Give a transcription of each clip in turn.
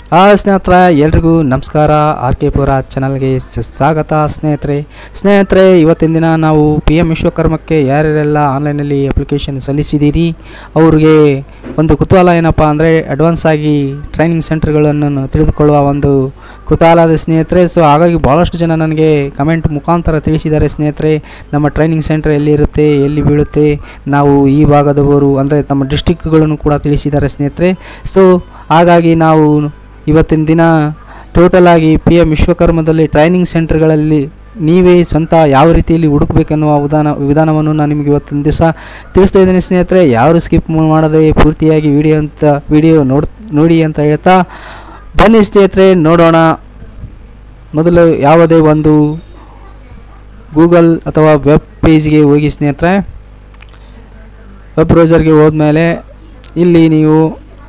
ಆ ಸ್ನೇಹಿತರೆ ಎಲ್ರಿಗೂ ನಮಸ್ಕಾರ ಆರ್ ಕೆ ಪುರ ಚಾನಲ್ಗೆ ಸ್ವಾಗತ ಸ್ನೇಹಿತರೆ ಸ್ನೇಹಿತರೆ ಇವತ್ತಿನ ದಿನ ನಾವು ಪಿ ಎಮ್ ವಿಶ್ವಕರ್ಮಕ್ಕೆ ಯಾರ್ಯಾರೆಲ್ಲ ಆನ್ಲೈನಲ್ಲಿ ಅಪ್ಲಿಕೇಶನ್ ಸಲ್ಲಿಸಿದ್ದೀರಿ ಅವ್ರಿಗೆ ಒಂದು ಕುತೂಹಲ ಏನಪ್ಪ ಅಂದರೆ ಅಡ್ವಾನ್ಸ್ ಆಗಿ ಟ್ರೈನಿಂಗ್ ಸೆಂಟರ್ಗಳನ್ನು ತಿಳಿದುಕೊಳ್ಳುವ ಒಂದು ಕುತೂಹಲದ ಸ್ನೇಹಿತರೆ ಸೊ ಹಾಗಾಗಿ ಭಾಳಷ್ಟು ಜನ ನನಗೆ ಕಮೆಂಟ್ ಮುಖಾಂತರ ತಿಳಿಸಿದ್ದಾರೆ ಸ್ನೇಹಿತರೆ ನಮ್ಮ ಟ್ರೈನಿಂಗ್ ಸೆಂಟರ್ ಎಲ್ಲಿರುತ್ತೆ ಎಲ್ಲಿ ಬೀಳುತ್ತೆ ನಾವು ಈ ಭಾಗದವರು ಅಂದರೆ ತಮ್ಮ ಡಿಸ್ಟಿಕ್ಗಳನ್ನು ಕೂಡ ತಿಳಿಸಿದ್ದಾರೆ ಸ್ನೇಹಿತರೆ ಸೊ ಹಾಗಾಗಿ ನಾವು ಇವತ್ತಿನ ದಿನ ಟೋಟಲ್ ಆಗಿ ಪಿ ಎಮ್ ವಿಶ್ವಕರ್ಮದಲ್ಲಿ ಟ್ರೈನಿಂಗ್ ಸೆಂಟರ್ಗಳಲ್ಲಿ ನೀವೇ ಸ್ವಂತ ಯಾವ ರೀತಿಯಲ್ಲಿ ಹುಡುಕಬೇಕೆನ್ನುವ ವಿಧಾನ ವಿಧಾನವನ್ನು ನಾನು ನಿಮಗೆ ಇವತ್ತಿನ ದಿವಸ ತಿಳಿಸ್ತಾ ಇದ್ದೀನಿ ಸ್ನೇಹಿತರೆ ಯಾರು ಸ್ಕಿಪ್ ಮಾಡದೆ ಪೂರ್ತಿಯಾಗಿ ವಿಡಿಯೋ ಅಂತ ವಿಡಿಯೋ ನೋಡ್ ನೋಡಿ ಅಂತ ಹೇಳ್ತಾ ಬನ್ನಿ ಸ್ನೇಹಿತರೆ ನೋಡೋಣ ಮೊದಲು ಯಾವುದೇ ಒಂದು ಗೂಗಲ್ ಅಥವಾ ವೆಬ್ ಪೇಜ್ಗೆ ಹೋಗಿ ಸ್ನೇಹಿತರೆ ವೆಬ್ ಬ್ರೌಸರ್ಗೆ ಹೋದ್ಮೇಲೆ ಇಲ್ಲಿ ನೀವು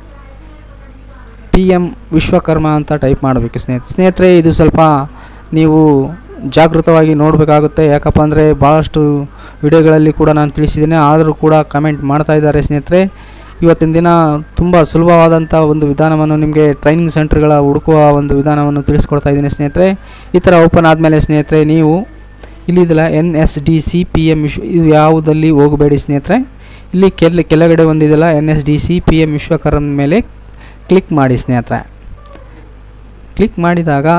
ಪಿ ಎಮ್ ವಿಶ್ವಕರ್ಮ ಅಂತ ಟೈಪ್ ಮಾಡಬೇಕು ಸ್ನೇಹಿತ ಸ್ನೇಹಿತರೆ ಇದು ಸ್ವಲ್ಪ ನೀವು ಜಾಗೃತವಾಗಿ ನೋಡಬೇಕಾಗುತ್ತೆ ಯಾಕಪ್ಪ ಅಂದರೆ ಭಾಳಷ್ಟು ವಿಡಿಯೋಗಳಲ್ಲಿ ಕೂಡ ನಾನು ತಿಳಿಸಿದ್ದೀನಿ ಆದರೂ ಕೂಡ ಕಮೆಂಟ್ ಮಾಡ್ತಾ ಇದ್ದಾರೆ ಸ್ನೇಹಿತರೆ ಇವತ್ತಿನ ದಿನ ತುಂಬ ಸುಲಭವಾದಂಥ ಒಂದು ವಿಧಾನವನ್ನು ನಿಮಗೆ ಟ್ರೈನಿಂಗ್ ಸೆಂಟರ್ಗಳ ಹುಡುಕುವ ಒಂದು ವಿಧಾನವನ್ನು ತಿಳಿಸ್ಕೊಡ್ತಾ ಇದ್ದೀನಿ ಸ್ನೇಹಿತರೆ ಈ ಥರ ಓಪನ್ ಆದಮೇಲೆ ಸ್ನೇಹಿತರೆ ನೀವು ಇಲ್ಲಿದಲ್ಲ N S D C P M Vishwa ಇದು ಯಾವುದಲ್ಲಿ ಹೋಗಬೇಡಿ ಸ್ನೇಹಿತರೆ ಇಲ್ಲಿ ಕೆಲ ಕೆಳಗಡೆ ಒಂದಿದೆಯಲ್ಲ N S D C P M Vishwakarma ಮೇಲೆ ಕ್ಲಿಕ್ ಮಾಡಿ ಸ್ನೇಹಿತರೆ ಕ್ಲಿಕ್ ಮಾಡಿದಾಗ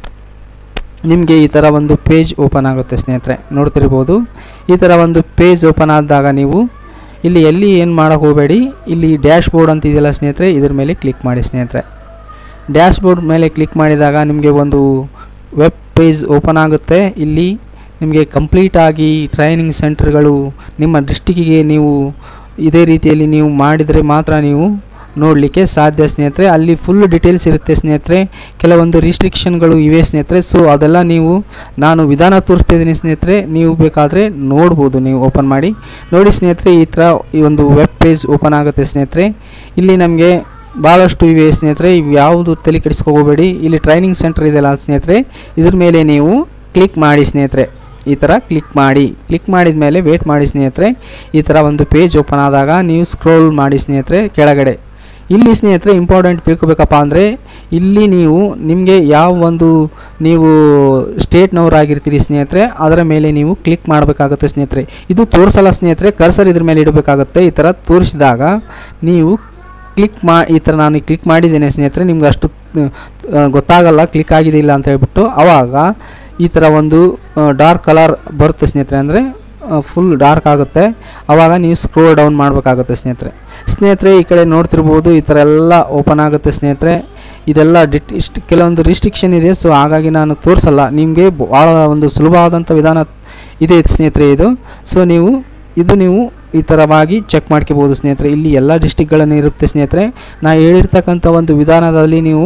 ನಿಮಗೆ ಈ ಥರ ಒಂದು ಪೇಜ್ ಓಪನ್ ಆಗುತ್ತೆ ಸ್ನೇಹಿತರೆ ನೋಡ್ತಿರ್ಬೋದು ಈ ಥರ ಒಂದು ಪೇಜ್ ಓಪನ್ ಆದಾಗ ನೀವು ಇಲ್ಲಿ ಎಲ್ಲಿ ಏನು ಮಾಡೋಕ್ಕೆ ಹೋಗಬೇಡಿ ಇಲ್ಲಿ ಡ್ಯಾಶ್ ಬೋರ್ಡ್ ಅಂತ ಇದೆಯಲ್ಲ ಸ್ನೇಹಿತರೆ ಇದ್ರ ಮೇಲೆ ಕ್ಲಿಕ್ ಮಾಡಿ ಸ್ನೇಹಿತರೆ ಡ್ಯಾಶ್ ಬೋರ್ಡ್ ಮೇಲೆ ಕ್ಲಿಕ್ ಮಾಡಿದಾಗ ನಿಮಗೆ ಒಂದು ವೆಬ್ ಪೇಜ್ ಓಪನ್ ಆಗುತ್ತೆ ಇಲ್ಲಿ ನಿಮಗೆ ಕಂಪ್ಲೀಟಾಗಿ ಟ್ರೈನಿಂಗ್ ಸೆಂಟರ್ಗಳು ನಿಮ್ಮ ಡಿಸ್ಟಿಕ್ಕಿಗೆ ನೀವು ಇದೇ ರೀತಿಯಲ್ಲಿ ನೀವು ಮಾಡಿದರೆ ಮಾತ್ರ ನೀವು ನೋಡಲಿಕ್ಕೆ ಸಾಧ್ಯ ಸ್ನೇಹಿತರೆ ಅಲ್ಲಿ ಫುಲ್ ಡೀಟೇಲ್ಸ್ ಇರುತ್ತೆ ಸ್ನೇಹಿತರೆ ಕೆಲವೊಂದು ರಿಸ್ಟ್ರಿಕ್ಷನ್ಗಳು ಇವೆ ಸ್ನೇಹಿತರೆ ಸೊ ಅದೆಲ್ಲ ನೀವು ನಾನು ವಿಧಾನ ತೋರಿಸ್ತಿದ್ದೀನಿ ಸ್ನೇಹಿತರೆ ನೀವು ಬೇಕಾದರೆ ನೋಡ್ಬೋದು ನೀವು ಓಪನ್ ಮಾಡಿ ನೋಡಿ ಸ್ನೇಹಿತರೆ ಈ ಥರ ಈ ಒಂದು ವೆಬ್ ಪೇಜ್ ಓಪನ್ ಆಗುತ್ತೆ ಸ್ನೇಹಿತರೆ ಇಲ್ಲಿ ನಮಗೆ ಭಾಳಷ್ಟು ಇವೆ ಸ್ನೇಹಿತರೆ ಇವು ಯಾವುದು ತಲೆ ಕೆಡಿಸ್ಕೋಬೇಡಿ ಇಲ್ಲಿ ಟ್ರೈನಿಂಗ್ ಸೆಂಟರ್ ಇದೆಯಲ್ಲ ಸ್ನೇಹಿತರೆ ಇದ್ರ ಮೇಲೆ ನೀವು ಕ್ಲಿಕ್ ಮಾಡಿ ಸ್ನೇಹಿತರೆ ಈ ಥರ ಕ್ಲಿಕ್ ಮಾಡಿ ಕ್ಲಿಕ್ ಮಾಡಿದ ಮೇಲೆ ವೇಟ್ ಮಾಡಿ ಸ್ನೇಹಿತರೆ ಈ ಥರ ಒಂದು ಪೇಜ್ ಓಪನ್ ಆದಾಗ ನೀವು ಸ್ಕ್ರೋಲ್ ಮಾಡಿ ಸ್ನೇಹಿತರೆ ಕೆಳಗಡೆ ಇಲ್ಲಿ ಸ್ನೇಹಿತರೆ ಇಂಪಾರ್ಟೆಂಟ್ ತಿಳ್ಕೊಬೇಕಪ್ಪ ಅಂದರೆ ಇಲ್ಲಿ ನೀವು ನಿಮಗೆ ಯಾವ ಒಂದು ನೀವು ಸ್ಟೇಟ್ನವರಾಗಿರ್ತೀರಿ ಸ್ನೇಹಿತರೆ ಅದರ ಮೇಲೆ ನೀವು ಕ್ಲಿಕ್ ಮಾಡಬೇಕಾಗುತ್ತೆ ಸ್ನೇಹಿತರೆ ಇದು ತೋರಿಸಲ್ಲ ಸ್ನೇಹಿತರೆ ಕರ್ಸರ್ ಇದ್ರ ಮೇಲೆ ಇಡಬೇಕಾಗುತ್ತೆ ಈ ಥರ ತೋರಿಸಿದಾಗ ನೀವು ಕ್ಲಿಕ್ ಮಾ ಈ ಥರ ನಾನು ಕ್ಲಿಕ್ ಮಾಡಿದ್ದೇನೆ ಸ್ನೇಹಿತರೆ ನಿಮ್ಗೆ ಅಷ್ಟು ಆ, ಗೊತ್ತಾಗಲ್ಲ ಕ್ಲಿಕ್ ಆಗಿದೆ ಇಲ್ಲ ಅಂತ ಹೇಳ್ಬಿಟ್ಟು ಆವಾಗ ಈ ಥರ ಒಂದು ಡಾರ್ಕ್ ಕಲರ್ ಬರುತ್ತೆ ಸ್ನೇಹಿತರೆ ಅಂದರೆ ಫುಲ್ ಡಾರ್ಕ್ ಆಗುತ್ತೆ ಆವಾಗ ನೀವು ಸ್ಕ್ರೋಲ್ ಡೌನ್ ಮಾಡಬೇಕಾಗುತ್ತೆ ಸ್ನೇಹಿತರೆ ಸ್ನೇಹಿತರೆ ಈ ಕಡೆ ನೋಡ್ತಿರ್ಬೋದು ಈ ಥರ ಎಲ್ಲ ಓಪನ್ ಆಗುತ್ತೆ ಸ್ನೇಹಿತರೆ ಇದೆಲ್ಲ ಡಿಟ್ ಇಷ್ಟು ಕೆಲವೊಂದು ರಿಸ್ಟ್ರಿಕ್ಷನ್ ಇದೆ ಸೊ ಹಾಗಾಗಿ ನಾನು ತೋರಿಸಲ್ಲ ನಿಮಗೆ ಭಾಳ ಒಂದು ಸುಲಭವಾದಂಥ ವಿಧಾನ ಇದೆ ಸ್ನೇಹಿತರೆ ಇದು ಸೊ ನೀವು ಇದು ನೀವು ಈ ಥರವಾಗಿ ಚೆಕ್ ಮಾಡ್ಕೋಬೋದು ಸ್ನೇಹಿತರೆ ಇಲ್ಲಿ ಎಲ್ಲ ಡಿಸ್ಟಿಕ್ಗಳನ್ನು ಇರುತ್ತೆ ಸ್ನೇಹಿತರೆ ನಾ ಹೇಳಿರ್ತಕ್ಕಂಥ ಒಂದು ವಿಧಾನದಲ್ಲಿ ನೀವು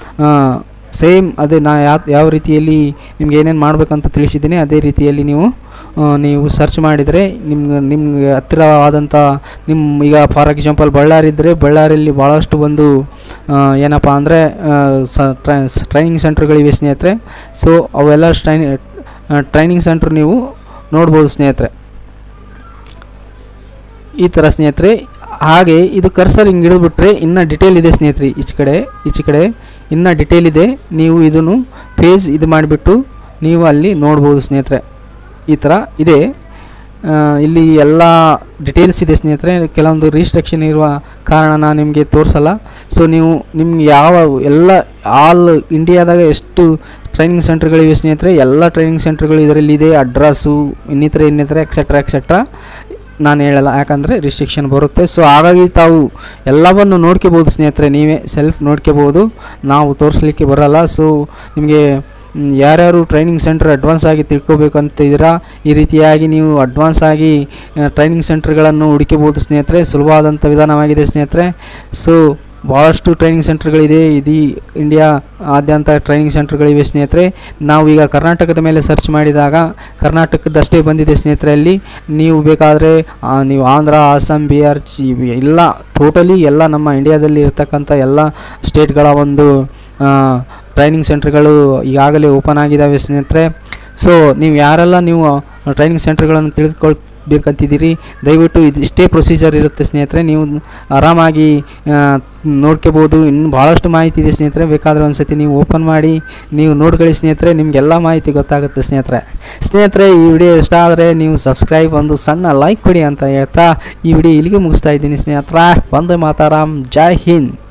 ಸೇಮ್ ಅದೇ ನಾ ಯಾವ ಯಾವ ರೀತಿಯಲ್ಲಿ ನಿಮ್ಗೆ ಏನೇನು ಮಾಡಬೇಕಂತ ತಿಳಿಸಿದ್ದೀನಿ ಅದೇ ರೀತಿಯಲ್ಲಿ ನೀವು ಆ, ನೀವು ಸರ್ಚ್ ಮಾಡಿದರೆ ನಿಮ್ಗೆ ನಿಮ್ಗೆ ಹತ್ತಿರವಾದಂಥ ನಿಮ್ಮ ಈಗ ಫಾರ್ ಎಕ್ಸಾಂಪಲ್ ಬಳ್ಳಾರಿ ಇದ್ದರೆ ಬಳ್ಳಾರಿಯಲ್ಲಿ ಭಾಳಷ್ಟು ಒಂದು ಆ, ಏನಪ್ಪ ಅಂದರೆ ಸ ಟ್ರೈನಿಂಗ್ ಸೆಂಟ್ರ್ಗಳಿವೆ ಸ್ನೇಹಿತರೆ ಸೊ ಅವೆಲ್ಲ ಟ್ರೈನಿ ಟ್ರೈನಿಂಗ್ ಸೆಂಟ್ರ್ ನೀವು ನೋಡ್ಬೋದು ಸ್ನೇಹಿತರೆ ಈ ಥರ ಸ್ನೇಹಿತರೆ ಹಾಗೆ ಇದು ಕರ್ಸರ್ ಹಿಂಗೆ ಹಿಡಿದ್ಬಿಟ್ರೆ ಇನ್ನೂ ಡಿಟೇಲ್ ಇದೆ ಸ್ನೇಹಿತರೆ ಈಚೆ ಕಡೆ ಈಚೆ ಕಡೆ ಇನ್ನೂ ಡಿಟೇಲ್ ಇದೆ ನೀವು ಇದನ್ನು ಪೇಜ್ ಇದು ಮಾಡಿಬಿಟ್ಟು ನೀವು ಅಲ್ಲಿ ನೋಡ್ಬೋದು ಸ್ನೇಹಿತರೆ ಈ ಥರ ಇದೆ ಆ, ಇಲ್ಲಿ ಎಲ್ಲ ಡಿಟೇಲ್ಸ್ ಇದೆ ಸ್ನೇಹಿತರೆ ಕೆಲವೊಂದು ರಿಸ್ಟ್ರಿಕ್ಷನ್ ಇರುವ ಕಾರಣ ನಾನು ನಿಮಗೆ ತೋರಿಸಲ್ಲ ಸೊ ನೀವು ನಿಮ್ಗೆ ಯಾವ ಎಲ್ಲ ಆಲ್ ಇಂಡಿಯಾದಾಗ ಎಷ್ಟು ಟ್ರೈನಿಂಗ್ ಸೆಂಟರ್ಗಳಿವೆ ಸ್ನೇಹಿತರೆ ಎಲ್ಲ ಟ್ರೈನಿಂಗ್ ಸೆಂಟರ್ಗಳು ಇದರಲ್ಲಿದೆ ಅಡ್ರೆಸ್ಸು ಇನ್ನಿತರ ಇನ್ನಿತರ ಎಕ್ಸೆಟ್ರಾ ಎಕ್ಸೆಟ್ರಾ ನಾನು ಹೇಳಲ್ಲ ಯಾಕಂದರೆ ರಿಸ್ಟ್ರಿಕ್ಷನ್ ಬರುತ್ತೆ ಸೊ ಹಾಗಾಗಿ ತಾವು ಎಲ್ಲವನ್ನು ನೋಡ್ಕೋಬೋದು ಸ್ನೇಹಿತರೆ ನೀವೇ ಸೆಲ್ಫ್ ನೋಡ್ಕೋಬೋದು ನಾವು ತೋರಿಸ್ಲಿಕ್ಕೆ ಬರಲ್ಲ ಸೊ ನಿಮಗೆ ಮ್, ಯಾರ್ಯಾರು ಟ್ರೈನಿಂಗ್ ಸೆಂಟರ್ ಅಡ್ವಾನ್ಸ್ ಆಗಿ ತಿಳ್ಕೊಬೇಕು ಅಂತಿದ್ದೀರಾ ಈ ರೀತಿಯಾಗಿ ನೀವು ಅಡ್ವಾನ್ಸ್ ಆಗಿ ಟ್ರೈನಿಂಗ್ ಸೆಂಟರ್ಗಳನ್ನು ಹುಡುಕಬಹುದು ಸ್ನೇಹಿತರೆ ಸುಲಭವಾದಂಥ ವಿಧಾನವಾಗಿದೆ ಸ್ನೇಹಿತರೆ ಸೊ ಭಾಳಷ್ಟು ಟ್ರೈನಿಂಗ್ ಸೆಂಟರ್ಗಳಿದೆ ಇದೀ ಇಂಡಿಯಾ ಆದ್ಯಂತ ಟ್ರೈನಿಂಗ್ ಸೆಂಟರ್ಗಳಿವೆ ಸ್ನೇಹಿತರೆ ನಾವು ಈಗ ಕರ್ನಾಟಕದ ಮೇಲೆ ಸರ್ಚ್ ಮಾಡಿದಾಗ ಕರ್ನಾಟಕದಷ್ಟೇ ಬಂದಿದೆ ಸ್ನೇಹಿತರೆ ಅಲ್ಲಿ ನೀವು ಬೇಕಾದರೆ ಆ, ನೀವು ಆಂಧ್ರ ಅಸ್ಸಾಂ ಬಿಹಾರ್ ಚಿ ಎಲ್ಲ ಟೋಟಲಿ ಎಲ್ಲ ನಮ್ಮ ಇಂಡಿಯಾದಲ್ಲಿ ಇರ್ತಕ್ಕಂಥ ಎಲ್ಲ ಸ್ಟೇಟ್ಗಳ ಒಂದು ಟ್ರೈನಿಂಗ್ ಸೆಂಟರ್ಗಳು ಈಗಾಗಲೇ ಓಪನ್ ಆಗಿದ್ದಾವೆ ಸ್ನೇಹಿತರೆ ಸೊ ನೀವು ಯಾರೆಲ್ಲ ನೀವು ಟ್ರೈನಿಂಗ್ ಸೆಂಟರ್ಗಳನ್ನು ತಿಳಿದುಕೊಳ್ ಬೇಕಂತಿದ್ದೀರಿ ದಯವಿಟ್ಟು ಇದು ಇಷ್ಟೇ ಪ್ರೊಸೀಜರ್ ಇರುತ್ತೆ ಸ್ನೇಹಿತರೆ ನೀವು ಆರಾಮಾಗಿ ಆ, ನೋಡ್ಕೋಬೋದು ಇನ್ನು ಭಾಳಷ್ಟು ಮಾಹಿತಿ ಇದೆ ಸ್ನೇಹಿತರೆ ಬೇಕಾದರೆ ಒಂದು ಸತಿ ನೀವು ಓಪನ್ ಮಾಡಿ ನೀವು ನೋಡ್ಕೊಳ್ಳಿ ಸ್ನೇಹಿತರೆ ನಿಮಗೆಲ್ಲ ಮಾಹಿತಿ ಗೊತ್ತಾಗುತ್ತೆ ಸ್ನೇಹಿತರೆ ಸ್ನೇಹಿತರೆ ಈ ವಿಡಿಯೋ ಇಷ್ಟ ಆದರೆ ನೀವು ಸಬ್ಸ್ಕ್ರೈಬ್ ಒಂದು ಸಣ್ಣ ಲೈಕ್ ಕೊಡಿ ಅಂತ ಹೇಳ್ತಾ ಈ ವಿಡಿಯೋ ಇಲ್ಲಿಗೆ ಮುಗಿಸ್ತಾ ಇದ್ದೀನಿ ಸ್ನೇಹಿತರೆ ಒಂದೇ ಮಾತಾರಾಮ್ ಜೈ ಹಿಂದ್